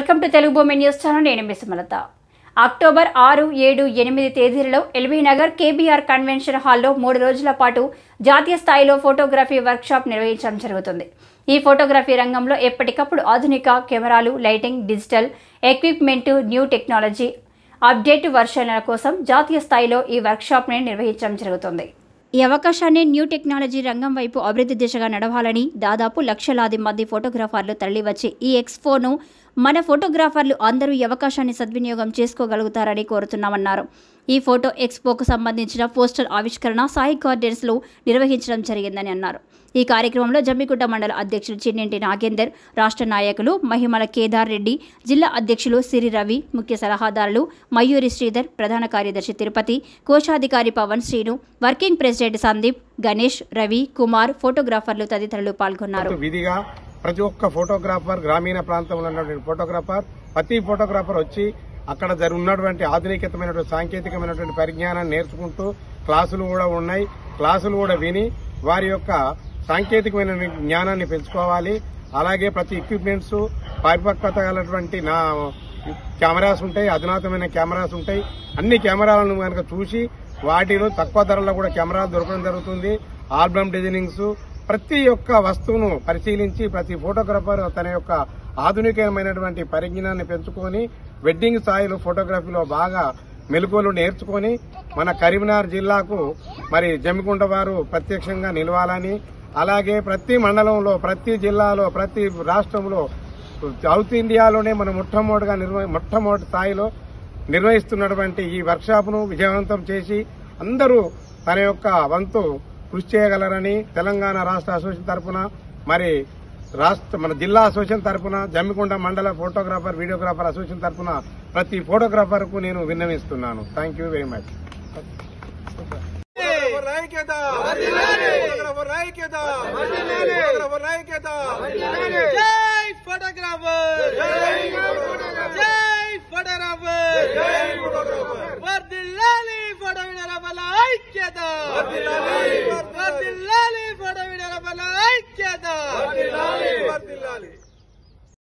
welcome to Telugu భూమి news channel నేను మిస్మలత October ఆరు ఏడు ఎనిమిది తేదీలలో ఎల్బీ నగర్ కేబీఆర్ కన్వెన్షన్ హాల్లో మూడు రోజుల పాటు జాతీయ స్థాయిలో ఫోటోగ్రఫీ వర్క్షాప్ నిర్వహించడం జరుగుతుంది ఈ ఫోటోగ్రఫీ రంగంలో ఎప్పటికప్పుడు ఆధునిక కెమెరాలు lighting digital equipment new technology update వర్షన్ల కోసం జాతీయ స్థాయిలో ఈ వర్క్షాప్ని నిర్వహించడం జరుగుతుంది ఈ అవకాశాన్ని న్యూ టెక్నాలజీ రంగం వైపు అభివృద్ధి దిశగా నడవాలని దాదాపు లక్షలాది మంది ఫోటోగ్రాఫర్లు తరలివచ్చి ఈ ఎక్స్పోను మన ఫోటోగ్రాఫర్లు అందరూ ఈ అవకాశాన్ని సద్వినియోగం చేసుకోగలుగుతారని కోరుతున్నామన్నారు ఈ ఫోటో ఎక్స్పోకు సంబంధించిన పోస్టర్ ఆవిష్కరణ సాయి గార్డెన్స్లో నిర్వహించడం జరిగిందని అన్నారు ఈ కార్యక్రమంలో జమ్మిగుట్ట మండల అధ్యక్షులు చిన్నింటి నాగేందర్ రాష్ట్ర నాయకులు మహిమల కేదార్ రెడ్డి జిల్లా అధ్యక్షులు సిరి రవి ముఖ్య సలహాదారులు మయూరి శ్రీధర్ ప్రధాన కార్యదర్శి తిరుపతి కోశాధికారి పవన్ శ్రీను వర్కింగ్ ప్రెసిడెంట్ సందీప్ గణేష్ రవి కుమార్ ఫోటోగ్రాఫర్లు తదితరులు పాల్గొన్నారు విధిగా ప్రతి ఒక్క ఫోటోగ్రాఫర్ గ్రామీణ ప్రాంతంలో ఉన్నటువంటి ఫోటోగ్రాఫర్ ప్రతి ఫోటోగ్రాఫర్ వచ్చి అక్కడ జరు ఉన్నటువంటి ఆధునికతమైనటువంటి సాంకేతికమైనటువంటి పరిజ్ఞానాన్ని నేర్చుకుంటూ క్లాసులు కూడా ఉన్నాయి క్లాసులు కూడా విని వారి యొక్క సాంకేతికమైన జ్ఞానాన్ని పెంచుకోవాలి అలాగే ప్రతి ఎక్విప్మెంట్స్ పరిపక్వత గలటువంటి నా కెమెరాస్ ఉంటాయి అధునాతమైన కెమెరాస్ ఉంటాయి అన్ని కెమెరాలను కనుక చూసి వాటిలో తక్కువ ధరలో కూడా కెమెరాలు దొరకడం జరుగుతుంది ఆల్బమ్ డిజైనింగ్స్ ప్రతి ఒక్క వస్తువును పరిశీలించి ప్రతి ఫోటోగ్రాఫర్ తన యొక్క ఆధునికమైనటువంటి పరిజ్ఞానాన్ని పెంచుకొని వెడ్డింగ్ స్థాయిలో ఫోటోగ్రఫీలో బాగా మెలకువలు నేర్చుకొని మన కరీంనగర్ జిల్లాకు మరి జమ్మికుంట వారు ప్రత్యక్షంగా నిలవాలని అలాగే ప్రతి మండలంలో ప్రతి జిల్లాలో ప్రతి రాష్ట్రంలో సౌత్ ఇండియాలోనే మనం మొట్టమొదటిగా నిర్వ మొట్టమొదటి స్థాయిలో నిర్వహిస్తున్నటువంటి ఈ వర్క్షాప్ను విజయవంతం చేసి అందరూ తన యొక్క వంతు కృషి చేయగలరని తెలంగాణ రాష్ట్ర అసోసియేషన్ తరపున మరి రాష్ట్ర మన జిల్లా అసోసియేషన్ తరపున జమ్మికొండ మండల ఫోటోగ్రాఫర్ వీడియోగ్రాఫర్ అసోసియేషన్ తరపున ప్రతి ఫోటోగ్రాఫర్ కు నేను విన్నవిస్తున్నాను thank you very much photographer ఐక్యత ఫోటోగ్రాఫర్ ఐక్యత ఫోటోగ్రాఫర్ ఐక్యత జై ఫోటోగ్రాఫర్ జై ఫోటోగ్రాఫర్ వర్దిల్లాలి ఫోటో విడరబల ఐక్యత వర్దిల్లాలి ఫోటో విడరబల ఐక్యత వర్దిల్లాలి